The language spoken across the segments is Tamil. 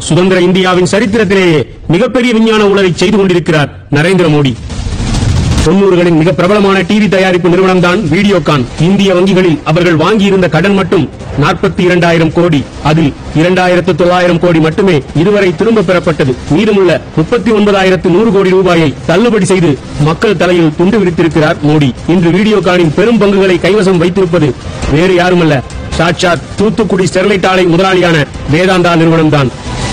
சுதந்திர இந்தியாவின் சரித்திரத்திலேயே மிகப்பெரிய விஞ்ஞான ஊழலை செய்து கொண்டிருக்கிறார் நரேந்திர மோடி தொண்ணூறுகளின் மிக பிரபலமான டிவி தயாரிப்பு நிறுவனம் தான் வீடியோகான் இந்திய வங்கிகளில் அவர்கள் வாங்கியிருந்த கடன் மட்டும் நாற்பத்தி இரண்டாயிரம் கோடி அதில் இரண்டாயிரத்து தொள்ளாயிரம் கோடி மட்டுமே இதுவரை திரும்ப பெறப்பட்டது மீதமுள்ள முப்பத்தி ஒன்பதாயிரத்து நூறு கோடி ரூபாயை தள்ளுபடி செய்து மக்கள் தலையில் துண்டு விரித்திருக்கிறார் மோடி இன்று வீடியோகானின் பெரும் பங்குகளை கைவசம் வைத்திருப்பது வேறு யாருமல்ல சாட்சாத் தூத்துக்குடி ஸ்டெர்லைட் ஆலை முதலாளியான வேதாந்தா நிறுவனம்தான்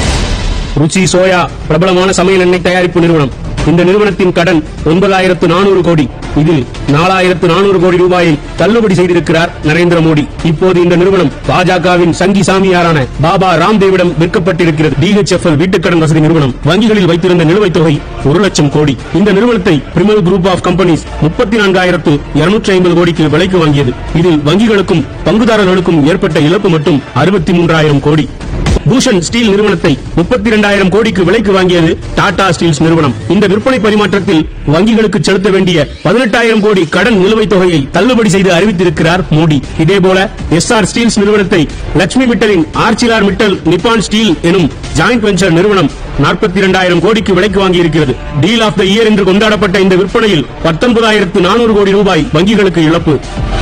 ருச்சி சோயா பிரபலமான சமையல் எண்ணெய் தயாரிப்பு நிறுவனம் இந்த நிறுவனத்தின் கடன் ஒன்பதாயிரத்து நானூறு கோடி இதில் நாலாயிரத்து நானூறு கோடி ரூபாயை தள்ளுபடி செய்திருக்கிறார் நரேந்திர மோடி இப்போது இந்த நிறுவனம் பாஜகவின் சங்கி சாமியாரான பாபா ராம்தேவிடம் விற்கப்பட்டிருக்கிறது டிஹெச்எஃப்எல் வீட்டுக்கடன் வசதி நிறுவனம் வங்கிகளில் வைத்திருந்த நிலுவைத் தொகை ஒரு லட்சம் கோடி இந்த நிறுவனத்தை பிரிமல் குரூப் ஆஃப் கம்பெனிஸ் முப்பத்தி நான்காயிரத்து இருநூற்றி ஐம்பது கோடிக்கு விலைக்கு வாங்கியது இதில் வங்கிகளுக்கும் பங்குதாரர்களுக்கும் ஏற்பட்ட இழப்பு மட்டும் அறுபத்தி மூன்றாயிரம் கோடி பூஷன் ஸ்டீல் நிறுவனத்தை முப்பத்தி இரண்டாயிரம் கோடிக்கு விலைக்கு வாங்கியது டாடா ஸ்டீல்ஸ் நிறுவனம் இந்த விற்பனை பரிமாற்றத்தில் வங்கிகளுக்கு செலுத்த வேண்டிய பதினெட்டாயிரம் கோடி கடன் நிலுவைத் தொகையை தள்ளுபடி செய்து அறிவித்திருக்கிறார் மோடி இதேபோல எஸ் ஆர் ஸ்டீல்ஸ் நிறுவனத்தை லட்சுமி மிட்டலின் ஆர்ச்சிலார் மிட்டல் நிப்பான் ஸ்டீல் எனும் ஜாயிண்ட் வெஞ்சர் நிறுவனம் நாற்பத்தி இரண்டாயிரம் கோடிக்கு விலைக்கு வாங்கியிருக்கிறது டீல் ஆஃப் த இயர் என்று கொண்டாடப்பட்ட இந்த விற்பனையில் பத்தொன்பதாயிரத்து நானூறு கோடி ரூபாய் வங்கிகளுக்கு இழப்பு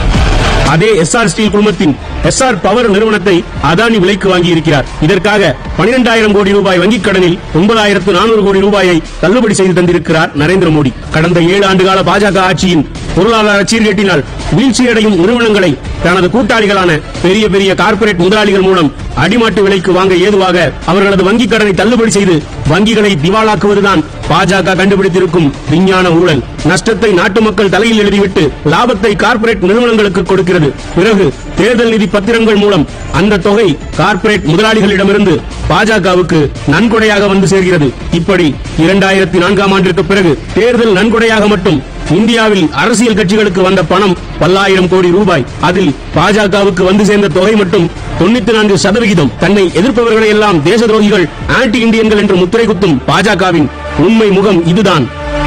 அதே எஸ்ஆர் ஸ்டீல் குழுமத்தின் எஸ்ஆர் பவர் நிறுவனத்தை அதானி விலைக்கு வாங்கியிருக்கிறார் இதற்காக பனிரெண்டாயிரம் கோடி ரூபாய் வங்கிக் கடனில் ஒன்பதாயிரத்து நானூறு கோடி ரூபாயை தள்ளுபடி செய்து தந்திருக்கிறார் நரேந்திர மோடி கடந்த ஏழு ஆண்டுகால பாஜக ஆட்சியின் பொருளாதார சீர்கேட்டினால் வீழ்ச்சியடையும் நிறுவனங்களை தனது கூட்டாளிகளான பெரிய பெரிய கார்ப்பரேட் முதலாளிகள் மூலம் அடிமாட்டு விலைக்கு வாங்க ஏதுவாக அவர்களது வங்கிக் கடனை தள்ளுபடி செய்து வங்கிகளை திவாலாக்குவதுதான் பாஜக கண்டுபிடித்திருக்கும் விஞ்ஞான ஊழல் நஷ்டத்தை நாட்டு மக்கள் தலையில் எழுதிவிட்டு லாபத்தை கார்ப்பரேட் நிறுவனங்களுக்கு கொடுக்கிறது பிறகு தேர்தல் நிதி பத்திரங்கள் மூலம் அந்த தொகை கார்ப்பரேட் முதலாளிகளிடமிருந்து பாஜகவுக்கு நன்கொடையாக வந்து சேர்கிறது இப்படி இரண்டாயிரத்தி நான்காம் ஆண்டிற்கு பிறகு தேர்தல் நன்கொடையாக மட்டும் இந்தியாவில் அரசியல் கட்சிகளுக்கு வந்த பணம் பல்லாயிரம் கோடி ரூபாய் அதில் பாஜகவுக்கு வந்து சேர்ந்த தொகை மட்டும் தொண்ணூத்தி நான்கு சதவிகிதம் தன்னை எதிர்ப்பவர்களை எல்லாம் தேச துரோகிகள் ஆன்டி இந்தியன்கள் என்று முத்திரை குத்தும் பாஜகவின் உண்மை முகம் இதுதான்